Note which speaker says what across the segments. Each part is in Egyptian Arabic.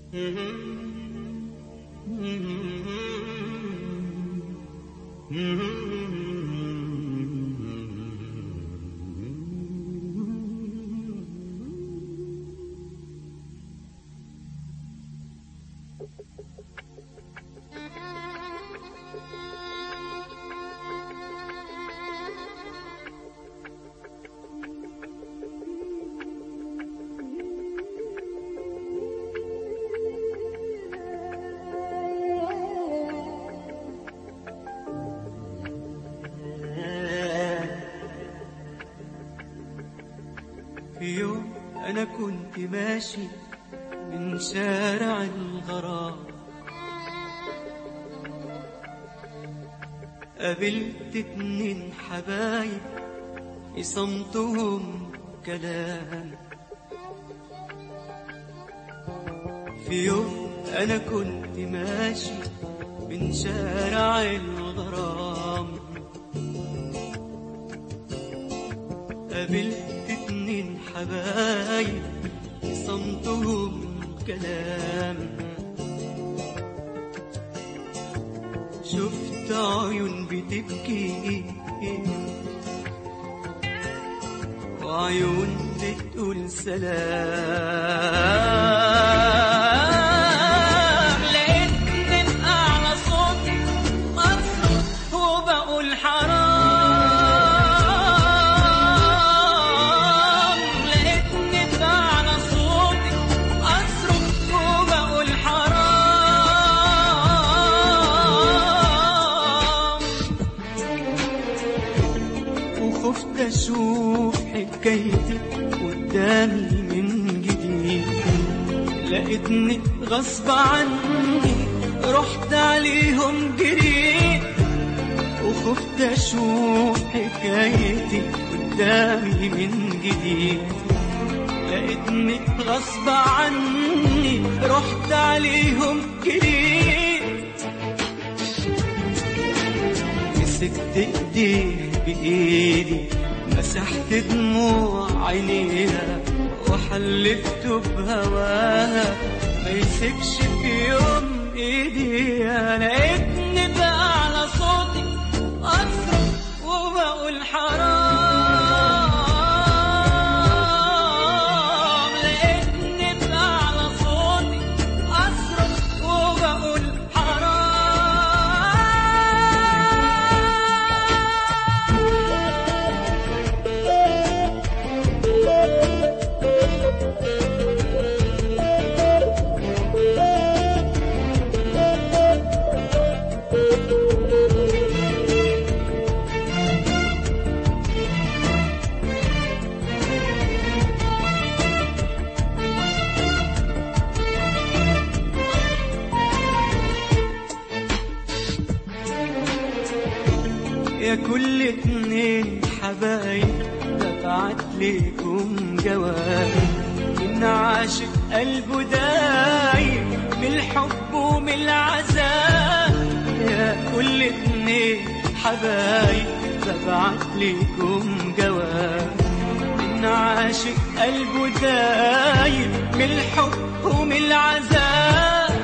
Speaker 1: في يوم أنا كنت ماشي من شارع الغرام قابلت اتنين حبايب في صمتهم كلام في يوم أنا كنت ماشي من شارع الغرام قابلت اتنين حبايب في صمتهم كلام شفت عيون بتبكي وعيون بتقول سلام لقيتني بأعلى صوتي أصرخ وبقول حرام لقيتني بأعلى صوتي أصرخ وبقول حرام وخفت اشوف حكايتي قدامي من جديد لقيتني غصب عني رحت عليهم جريت وخفت اشوف حكايتي قدامي من جديد لقيتني غصب عني رحت عليهم جريت مسكت ايديه بايدي مسحت دموع عينيها وحلفته بهواها ما يسيبش في يوم ايديها لقيتني بأعلى صوتي اصرخ وبقول حرام لقيتني بأعلى صوتي اصرخ وبقول حرام يا كل اتنين حبايب دفعت ليكم جواب من عاشق قلبه دايب من الحب ومن العذاب يا كل اتنين حبايب دفعت ليكم جواب من عاشق قلبه دايب من الحب ومن العذاب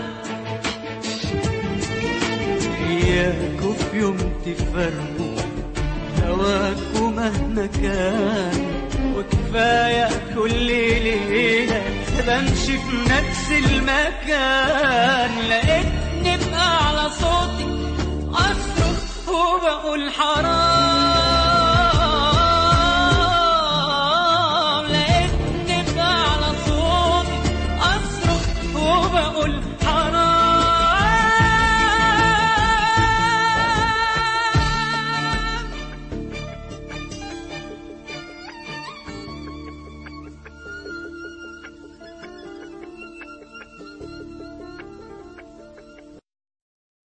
Speaker 1: إياكوا في يوم تفرقوا هواكوا مهما كان وكفاية كل ليلة بمشي في نفس المكان لقيتني بأعلى صوتي أصرخ وبقول حرام لقيتني بأعلى صوتي أصرخ وبقول حرام